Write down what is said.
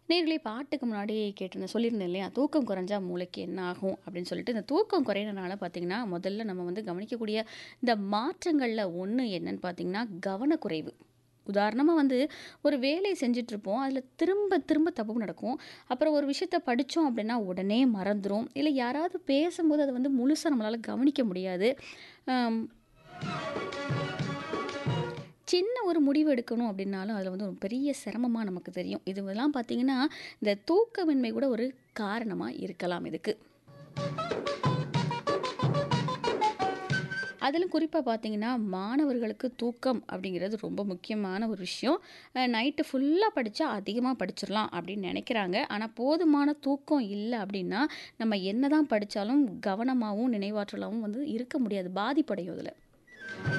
நேர்களே பாட்டுக்கு முன்னாடி கேட்டிருந்தேன் சொல்லியிருந்தேன் இல்லையா தூக்கம் குறைஞ்சா மூளைக்கு என்ன ஆகும் அப்படின்னு சொல்லிட்டு இந்த தூக்கம் குறையிறனால பார்த்தீங்கன்னா முதல்ல நம்ம வந்து கவனிக்கக்கூடிய இந்த மாற்றங்களில் ஒன்று என்னன்னு பார்த்தீங்கன்னா கவனக்குறைவு உதாரணமாக வந்து ஒரு வேலையை செஞ்சிட்ருப்போம் அதில் திரும்ப திரும்ப தப்பு நடக்கும் அப்புறம் ஒரு விஷயத்த படித்தோம் அப்படின்னா உடனே மறந்துடும் இல்லை யாராவது பேசும்போது அதை வந்து முழுசாக நம்மளால் கவனிக்க முடியாது ஆம், சின்ன ஒரு முடிவு எடுக்கணும் அப்படின்னாலும் அதில் வந்து ஒரு பெரிய சிரமமாக நமக்கு தெரியும் இதுவெல்லாம் பார்த்திங்கன்னா இந்த தூக்கமின்மை கூட ஒரு காரணமாக இருக்கலாம் இதுக்கு அதிலும் குறிப்பாக பார்த்தீங்கன்னா மாணவர்களுக்கு தூக்கம் அப்படிங்கிறது ரொம்ப முக்கியமான ஒரு விஷயம் நைட்டு ஃபுல்லாக படித்தா அதிகமாக படிச்சிடலாம் அப்படின்னு நினைக்கிறாங்க ஆனால் போதுமான தூக்கம் இல்லை அப்படின்னா நம்ம என்ன தான் படித்தாலும் கவனமாகவும் நினைவாற்றலாகவும் வந்து இருக்க முடியாது பாதிப்படையும் அதில்